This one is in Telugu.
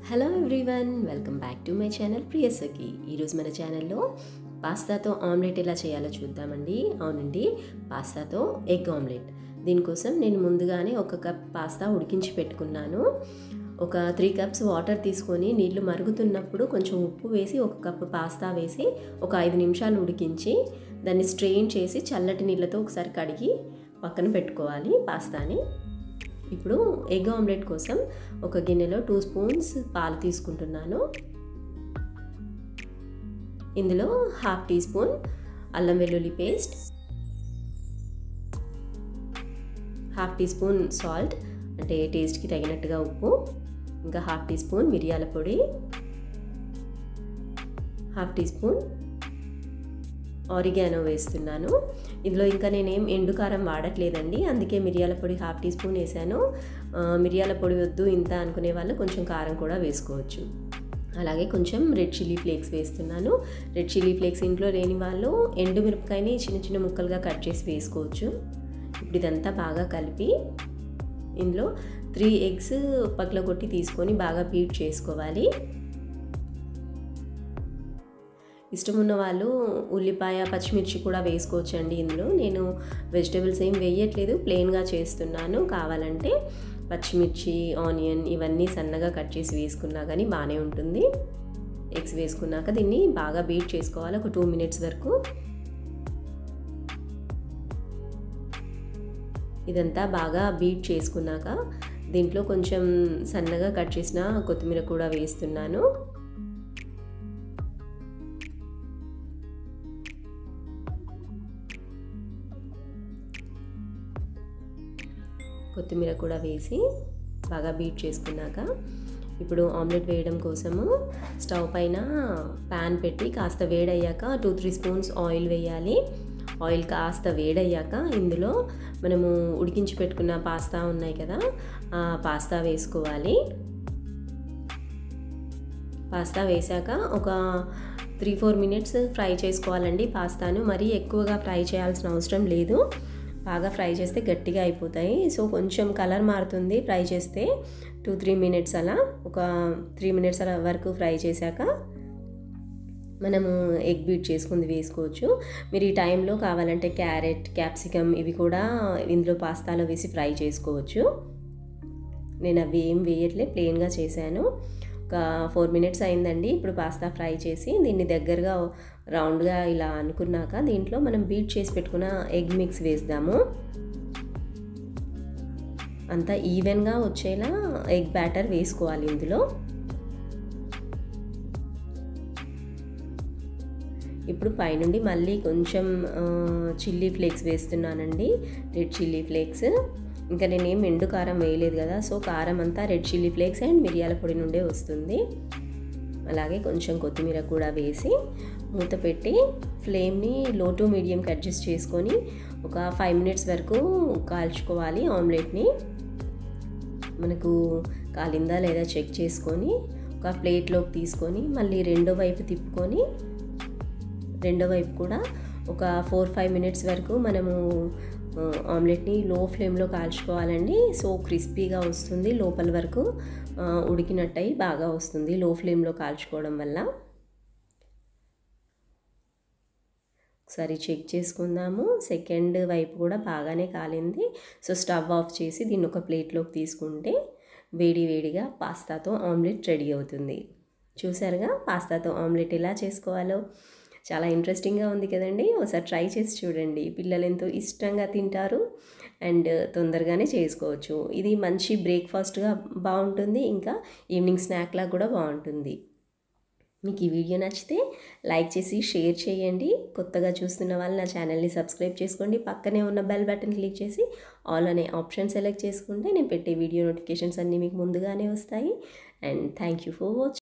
hello everyone welcome back to my channel Priyasakhi ఈరోజు మన ఛానల్లో పాస్తాతో ఆమ్లెట్ ఎలా చేయాలో చూద్దామండి అవునండి పాస్తాతో ఎగ్ ఆమ్లెట్ దీనికోసం నేను ముందుగానే ఒక కప్ పాస్తా ఉడికించి పెట్టుకున్నాను ఒక త్రీ కప్స్ వాటర్ తీసుకొని నీళ్లు మరుగుతున్నప్పుడు కొంచెం ఉప్పు వేసి ఒక కప్పు పాస్తా వేసి ఒక ఐదు నిమిషాలు ఉడికించి దాన్ని స్ట్రెయిన్ చేసి చల్లటి నీళ్ళతో ఒకసారి కడిగి పక్కన పెట్టుకోవాలి పాస్తాని ఇప్పుడు ఎగ్ ఆమ్లెట్ కోసం ఒక గిన్నెలో టూ స్పూన్స్ పాలు తీసుకుంటున్నాను ఇందులో హాఫ్ టీ స్పూన్ అల్లం వెల్లుల్లి paste half teaspoon salt అంటే టేస్ట్కి తగినట్టుగా ఉప్పు ఇంకా హాఫ్ టీ స్పూన్ మిరియాల పొడి హాఫ్ టీ స్పూన్ ఆరిగానో వేస్తున్నాను ఇందులో ఇంకా నేనేం ఎండు కారం వాడట్లేదండి అందుకే మిరియాల పొడి హాఫ్ టీ స్పూన్ వేసాను మిరియాల పొడి వద్దు ఇంత అనుకునే వాళ్ళు కొంచెం కారం కూడా వేసుకోవచ్చు అలాగే కొంచెం రెడ్ చిల్లీ ఫ్లేక్స్ వేస్తున్నాను రెడ్ చిల్లీ ఫ్లేక్స్ ఇంట్లో లేని వాళ్ళు ఎండు మిరపకాయని చిన్న చిన్న ముక్కలుగా కట్ చేసి వేసుకోవచ్చు ఇప్పుడు ఇదంతా బాగా కలిపి ఇందులో త్రీ ఎగ్స్ పగలగొట్టి తీసుకొని బాగా బీట్ చేసుకోవాలి ఇష్టం ఉన్న వాళ్ళు ఉల్లిపాయ పచ్చిమిర్చి కూడా వేసుకోవచ్చండి ఇందులో నేను వెజిటేబుల్స్ ఏం వేయట్లేదు ప్లెయిన్గా చేస్తున్నాను కావాలంటే పచ్చిమిర్చి ఆనియన్ ఇవన్నీ సన్నగా కట్ చేసి వేసుకున్నా కానీ బాగానే ఉంటుంది ఎగ్స్ వేసుకున్నాక దీన్ని బాగా బీట్ చేసుకోవాలి ఒక టూ మినిట్స్ వరకు ఇదంతా బాగా బీట్ చేసుకున్నాక దీంట్లో కొంచెం సన్నగా కట్ చేసిన కొత్తిమీర కూడా వేస్తున్నాను కొత్తిమీర కూడా వేసి బాగా బీట్ చేసుకున్నాక ఇప్పుడు ఆమ్లెట్ వేయడం కోసము స్టవ్ పైన ప్యాన్ పెట్టి కాస్త వేడయ్యాక టూ త్రీ స్పూన్స్ ఆయిల్ వేయాలి ఆయిల్ కాస్త వేడయ్యాక ఇందులో మనము ఉడికించి పెట్టుకున్న పాస్తా ఉన్నాయి కదా ఆ పాస్తా వేసుకోవాలి పాస్తా వేసాక ఒక త్రీ ఫోర్ మినిట్స్ ఫ్రై చేసుకోవాలండి పాస్తాను మరీ ఎక్కువగా ఫ్రై చేయాల్సిన అవసరం లేదు బాగా ఫ్రై చేస్తే గట్టిగా అయిపోతాయి సో కొంచెం కలర్ మారుతుంది ఫ్రై చేస్తే టూ త్రీ మినిట్స్ అలా ఒక త్రీ మినిట్స్ అలా వరకు ఫ్రై చేశాక మనము ఎగ్ బీట్ చేసుకుంది వేసుకోవచ్చు మీరు ఈ టైంలో కావాలంటే క్యారెట్ క్యాప్సికమ్ ఇవి కూడా ఇందులో పాస్తాలో వేసి ఫ్రై చేసుకోవచ్చు నేను అవి ఏం వేయట్లే ప్లెయిన్గా చేశాను ఒక ఫోర్ మినిట్స్ అయిందండి ఇప్పుడు పాస్తా ఫ్రై చేసి దీన్ని దగ్గరగా రౌండ్గా ఇలా అనుకున్నాక దీంట్లో మనం బీట్ చేసి పెట్టుకున్న ఎగ్ మిక్స్ వేద్దాము అంతా ఈవెన్గా వచ్చేలా ఎగ్ బ్యాటర్ వేసుకోవాలి ఇందులో ఇప్పుడు పైనుండి మళ్ళీ కొంచెం చిల్లీ ఫ్లేక్స్ వేస్తున్నానండి రెడ్ చిల్లీ ఫ్లేక్స్ ఇంకా నేనేం ఎండు కారం వేయలేదు కదా సో కారం అంతా రెడ్ చిల్లీ ఫ్లేక్స్ అండ్ మిరియాల పొడి నుండే వస్తుంది అలాగే కొంచెం కొత్తిమీర కూడా వేసి మూత పెట్టి ఫ్లేమ్ని లో టు మీడియంకి అడ్జస్ట్ చేసుకొని ఒక ఫైవ్ మినిట్స్ వరకు కాల్చుకోవాలి ఆమ్లెట్ని మనకు కాలిందా లేదా చెక్ చేసుకొని ఒక ప్లేట్లోకి తీసుకొని మళ్ళీ రెండో వైపు తిప్పుకొని రెండో వైపు కూడా ఒక ఫోర్ ఫైవ్ మినిట్స్ వరకు మనము ఆమ్లెట్ని లో ఫ్లేమ్లో కాల్చుకోవాలండి సో క్రిస్పీగా వస్తుంది లోపల వరకు ఉడికినట్టయి బాగా వస్తుంది లో ఫ్లేమ్లో కాల్చుకోవడం వల్ల ఒకసారి చెక్ చేసుకుందాము సెకండ్ వైపు కూడా బాగానే కాలింది సో స్టవ్ ఆఫ్ చేసి దీన్ని ఒక ప్లేట్లోకి తీసుకుంటే వేడి వేడిగా పాస్తాతో ఆమ్లెట్ రెడీ అవుతుంది చూసారుగా పాస్తాతో ఆమ్లెట్ ఎలా చేసుకోవాలో చాలా ఇంట్రెస్టింగ్గా ఉంది కదండి ఒకసారి ట్రై చేసి చూడండి పిల్లలు ఎంతో ఇష్టంగా తింటారు అండ్ తొందరగానే చేసుకోవచ్చు ఇది మంచి బ్రేక్ఫాస్ట్గా బాగుంటుంది ఇంకా ఈవినింగ్ స్నాక్లా కూడా బాగుంటుంది మీకు ఈ వీడియో నచ్చితే లైక్ చేసి షేర్ చేయండి కొత్తగా చూస్తున్న వాళ్ళు నా ఛానల్ని సబ్స్క్రైబ్ చేసుకోండి పక్కనే ఉన్న బెల్ బటన్ క్లిక్ చేసి ఆల్ అనే ఆప్షన్ సెలెక్ట్ చేసుకుంటే నేను పెట్టే వీడియో నోటిఫికేషన్స్ అన్నీ మీకు ముందుగానే వస్తాయి and thank you for watching